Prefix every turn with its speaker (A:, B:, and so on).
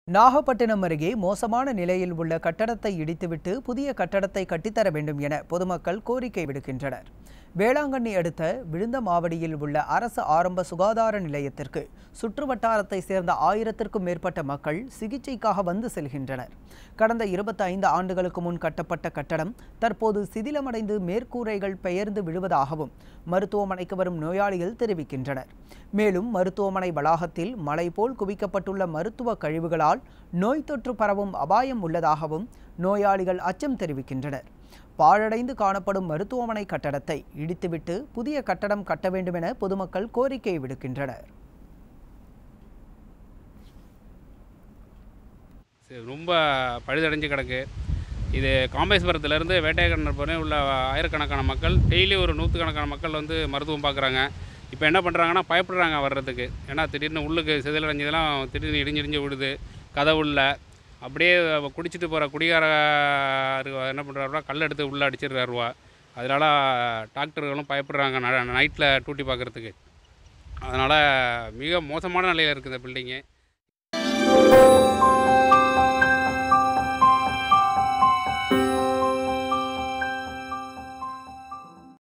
A: நாகப்பட்டினம் அருகே மோசமான நிலையில் உள்ள கட்டடத்தை இடித்துவிட்டு புதிய கட்டடத்தை கட்டித்தர வேண்டும் என பொதுமக்கள் கோரிக்கை விடுக்கின்றனர் வேளாங்கண்ணி அடுத்த விழுந்தமாவடியில் உள்ள அரசு ஆரம்ப சுகாதார நிலையத்திற்கு சுற்றுவட்டாரத்தை சேர்ந்த ஆயிரத்திற்கும் மேற்பட்ட மக்கள் சிகிச்சைக்காக வந்து செல்கின்றனர் கடந்த இருபத்தி ஐந்து ஆண்டுகளுக்கு முன் கட்டப்பட்ட கட்டடம் தற்போது சிதிலமடைந்து மேற்கூரைகள் பெயர்ந்து விழுவதாகவும் மருத்துவமனைக்கு வரும் நோயாளிகள் தெரிவிக்கின்றனர் மேலும் மருத்துவமனை வளாகத்தில் மலை போல் குவிக்கப்பட்டுள்ள மருத்துவ கழிவுகளால் நோய் தொற்று பரவும் அபாயம் உள்ளதாகவும் நோயாளிகள் அச்சம் தெரிவிக்கின்றனர் பாழடைந்து காணப்படும் மருத்துவமனை கட்டடத்தை இடித்துவிட்டு புதிய கட்டடம் கட்ட வேண்டுமென பொதுமக்கள் கோரிக்கை விடுக்கின்றனர்
B: சரி, ரொம்ப பழுதடைஞ்சு கிடக்கு இது காம்பேஸ்வரத்துலேருந்து வேட்டையக்கண்ணர் போனே உள்ள ஆயிரக்கணக்கான மக்கள் டெய்லி ஒரு நூற்றுக்கணக்கான மக்கள் வந்து மருத்துவம் பார்க்குறாங்க இப்போ என்ன பண்ணுறாங்கன்னா பயப்படுறாங்க வர்றதுக்கு ஏன்னா திடீர்னு உள்ளுக்கு சிதிலடைஞ்சதெல்லாம் திடீர்னு இடிஞ்சு இடிஞ்சு விடுது கதவுள்ள அப்படியே குடிச்சிட்டு போகிற குடிகாரர் என்ன பண்ணுறாருவா கல் எடுத்து உள்ளே அடிச்சிடுறாருவா அதனால டாக்டர்களும் பயப்படுறாங்க நைட்டில் டூட்டி பார்க்குறதுக்கு அதனால் மிக மோசமான நிலையில் இருக்குது இந்த பில்டிங்கு